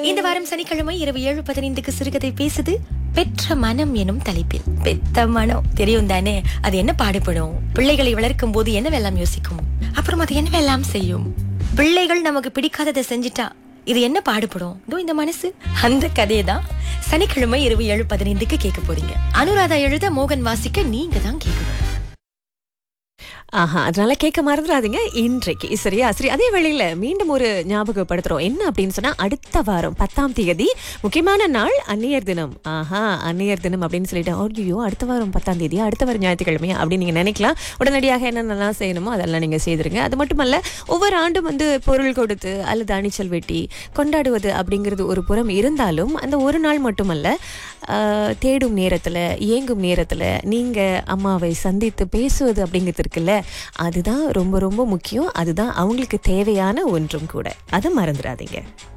இந்த வாரம் சனிக்கிழமை இரவு ஏழு பதினைந்துக்கு சிறுகதை பேசுது பெற்ற மனம் எனும் தலைப்பில் பெத்த மனம் தெரியும் தானே அது என்ன பாடுபடும் பிள்ளைகளை வளர்க்கும் போது என்னவெல்லாம் யோசிக்கும் அப்புறம் அது என்னவெல்லாம் செய்யும் பிள்ளைகள் நமக்கு பிடிக்காததை செஞ்சிட்டா இது என்ன பாடுபடும் இதோ இந்த மனசு அந்த கதையை தான் சனிக்கிழமை இரவு ஏழு பதினைந்துக்கு கேட்க போறீங்க அனுராதா எழுத மோகன் வாசிக்க நீங்க தான் கேட்கணும் ஆஹா அதனால கேட்க மறந்துடாதீங்க இன்றைக்கு சரியா சரி அதே வேளையில மீண்டும் ஒரு ஞாபகப்படுத்துறோம் என்ன அப்படின்னு சொன்னா அடுத்த வாரம் பத்தாம் தேதி முக்கியமான நாள் அந்நியர் தினம் ஆஹா அந்நியர் தினம் அப்படின்னு சொல்லிட்டு ஐயோ அடுத்த வாரம் பத்தாம் தேதி அடுத்த வாரம் ஞாயிற்றுக்கிழமையா அப்படின்னு நீங்க நினைக்கலாம் உடனடியாக என்னென்னலாம் செய்யணுமோ அதெல்லாம் நீங்க செய்திருங்க அது மட்டுமல்ல ஒவ்வொரு ஆண்டும் வந்து பொருள் கொடுத்து அல்லது அணிச்சல் வெட்டி கொண்டாடுவது அப்படிங்கிறது ஒரு புறம் இருந்தாலும் அந்த ஒரு நாள் மட்டுமல்ல ஆஹ், தேடும் நேரத்துல இயங்கும் நேரத்துல நீங்க அம்மாவை சந்தித்து பேசுவது அப்படிங்கிறது இருக்குல்ல அதுதான் ரொம்ப ரொம்ப முக்கியம் அதுதான் அவங்களுக்கு தேவையான ஒன்றும் கூட அதை மறந்துடாதீங்க